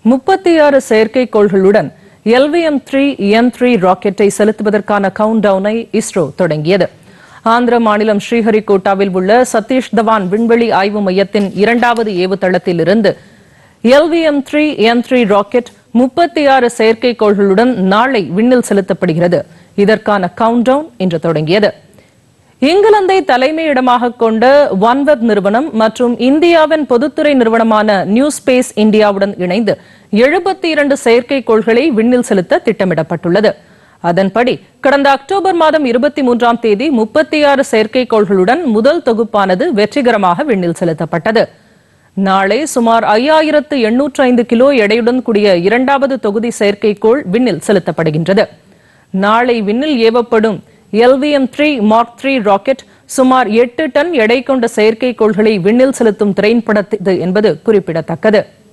முப்பத்தி ஆறு செயற்கைக்கோள்களுடன் எல்விஎம் த்ரீ என் த்ரீ ராக்கெட்டை செலுத்துவதற்கான கவுண்ட் டவுனை இஸ்ரோ தொடங்கியது ஆந்திர மாநிலம் ஸ்ரீஹரிகோட்டாவில் உள்ள சதீஷ் தவான் விண்வெளி ஆய்வு மையத்தின் இரண்டாவது ஏவுதளத்தில் இருந்து LVM three N three rocket முப்பத்தி ஆறு செயற்கைக்கோள்களுடன் நாளை விண்ணில் செலுத்தப்படுகிறது இதற்கான கவுண்ட் டவுன் இன்று தொடங்கியது இங்கிலாந்தை தலைமையிடமாக கொண்ட ஒன்வெப் நிறுவனம் மற்றும் இந்தியாவின் பொதுத்துறை நிறுவனமான நியூ ஸ்பேஸ் இந்தியாவுடன் இணைந்து எழுபத்தி இரண்டு செயற்கைக்கோள்களை விண்ணில் செலுத்த திட்டமிடப்பட்டுள்ளது அதன்படி கடந்த அக்டோபர் மாதம் இருபத்தி மூன்றாம் தேதி முப்பத்தி ஆறு செயற்கைக்கோள்களுடன் முதல் தொகுப்பானது வெற்றிகரமாக விண்ணில் செலுத்தப்பட்டது நாளை சுமார் ஐயாயிரத்து எண்ணூற்று ஐந்து கிலோ எடையுடன் கூடிய இரண்டாவது தொகுதி செயற்கைக்கோள் விண்ணில் செலுத்தப்படுகின்றது நாளை விண்ணில் ஏவப்படும் LVM three mark three rocket சுமார் எட்டு டன் எடை கொண்ட செயற்கைக்கோள்களை விண்ணில் செலுத்தும் திரைப்படத்து என்பது குறிப்பிடத்தக்கது